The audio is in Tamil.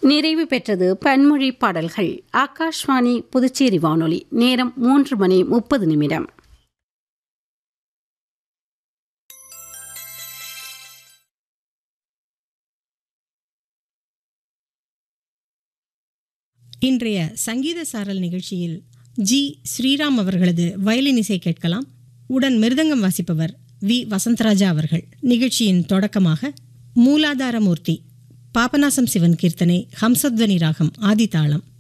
நிறைவு பெற்றது பன்மொழி பாடல்கள் ஆகாஷ்வாணி புதுச்சேரி வானொலி நேரம் மூன்று மணி முப்பது நிமிடம் இன்றைய சங்கீத சாரல் நிகழ்ச்சியில் ஜி ஸ்ரீராம் அவர்களது வயலின் இசை கேட்கலாம் உடன் மிருதங்கம் வாசிப்பவர் வி வசந்தராஜா அவர்கள் நிகழ்ச்சியின் தொடக்கமாக மூலாதாரமூர்த்தி பாபநாசம் சிவன் கீர்த்தனை ஹம்சத்வனி ராகம் ஆதிதாளம்